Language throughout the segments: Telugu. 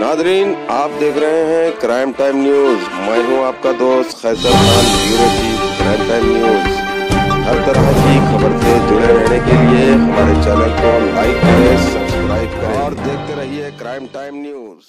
नादरीन आप देख रहे हैं क्राइम टाइम न्यूज मैं हूं आपका दोस्त Qaiser Khan bureau chief Crime Time News हर तरह की खबर से जुड़े रहने के लिए हमारे चैनल को लाइक करें सब्सक्राइब करें और देखते रहिए क्राइम टाइम न्यूज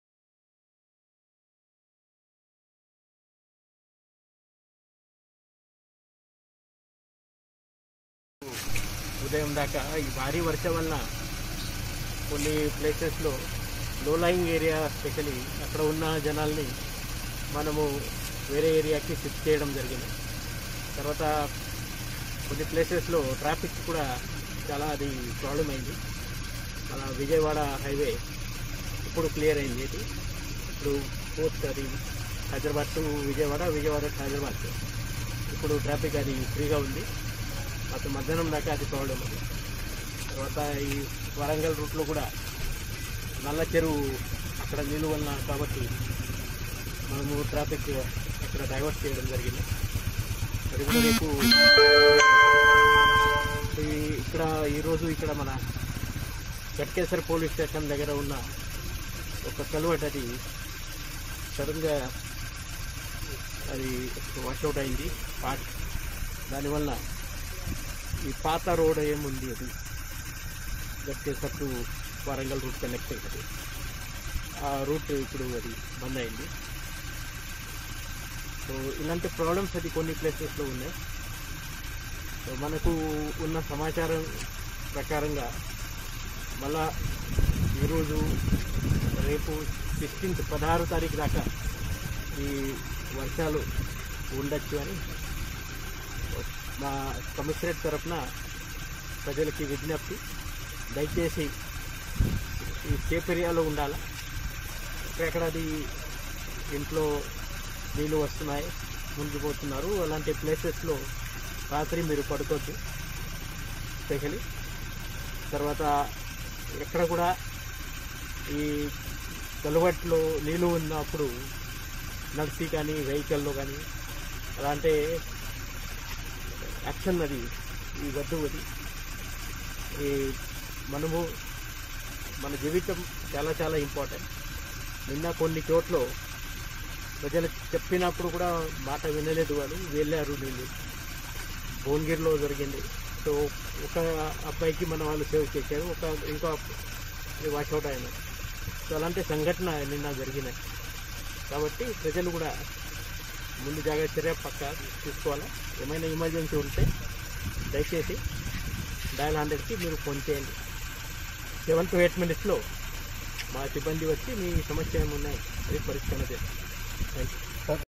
ఉదయం దాకా ఈ భారీ వర్షం వలన కొన్ని ప్లేసెస్లో లో లయింగ్ ఏరియా స్పెషలీ అక్కడ ఉన్న జనాల్ని మనము వేరే ఏరియాకి షిఫ్ట్ చేయడం జరిగింది తర్వాత కొన్ని ప్లేసెస్లో ట్రాఫిక్ కూడా చాలా అది ప్రాబ్లం అయింది మన విజయవాడ హైవే ఇప్పుడు క్లియర్ అయింది ఇది ఇప్పుడు పోస్ట్ అది హైదరాబాద్ టు విజయవాడ విజయవాడ టు హైదరాబాద్ ఇప్పుడు ట్రాఫిక్ అది ఫ్రీగా ఉంది అటు మధ్యాహ్నం దాకా అది ప్రాబ్లం ఉంది తర్వాత ఈ వరంగల్ రూట్లో కూడా నల్ల చెరువు అక్కడ నీళ్ళు వలన కాబట్టి మనము ట్రాఫిక్ అక్కడ డైవర్ట్ చేయడం జరిగింది అది కూడా రేపు ఈ ఇక్కడ ఈరోజు ఇక్కడ మన గట్కేసర్ పోలీస్ స్టేషన్ దగ్గర ఉన్న ఒక కలువట్ అది సడన్గా అది వాషౌట్ అయింది పార్ట్ దానివల్ల ఈ పాత రోడ్ ఏముంది అది Ghatkesar to Warangal route connect అవుతుంది ఆ రూట్ ఇప్పుడు అది బంద్ అయింది సో ఇలాంటి ప్రాబ్లమ్స్ అది కొన్ని ప్లేసెస్లో ఉన్నాయి సో మనకు ఉన్న సమాచారం ప్రకారంగా మళ్ళా ఈరోజు రేపు సిక్స్టీన్త్ పదహారు తారీఖు దాకా ఈ వర్షాలు ఉండొచ్చు అని మా కమిషనరేట్ తరఫున ప్రజలకి విజ్ఞప్తి దయచేసి ఈ సేఫ్ ఏరియాలో ఉండాలి ఎక్కడెక్కడ అది ఇంట్లో నీళ్ళు వస్తున్నాయి మునిగిపోతున్నారు అలాంటి ప్లేసెస్లో రాత్రి మీరు పడుకోవద్దు స్పెషలీ తర్వాత ఎక్కడ కూడా ఈ కలువట్లో నీళ్ళు ఉన్నప్పుడు నడిచి కానీ వెహికల్లో కానీ అలాంటి యాక్షన్ అది ఈ వద్దు అది ఈ మనము మన జీవితం చాలా చాలా ఇంపార్టెంట్ నిన్న కొన్ని చోట్ల ప్రజలు చెప్పినప్పుడు కూడా మాట వినలేదు వాళ్ళు వెళ్ళారు నీళ్ళు భువనగిరిలో జరిగింది సో ఒక అబ్బాయికి మన వాళ్ళు సేవ్ చేశారు ఒక ఇంకో వాషౌట్ అయిన సో అలాంటి సంఘటన నిన్న జరిగినాయి కాబట్టి ప్రజలు కూడా ముందు జాగ్రత్త చర్య పక్క తీసుకోవాలి ఏమైనా ఎమర్జెన్సీ ఉంటే దయచేసి డయల్ హండ్రెడ్కి మీరు ఫోన్ చేయండి సెవెన్ టు ఎయిట్ మినిట్స్లో మా సిబ్బంది వచ్చి మీ సమస్య ఏమున్నాయి అది పరిష్కారం చేస్తాం థ్యాంక్ యూ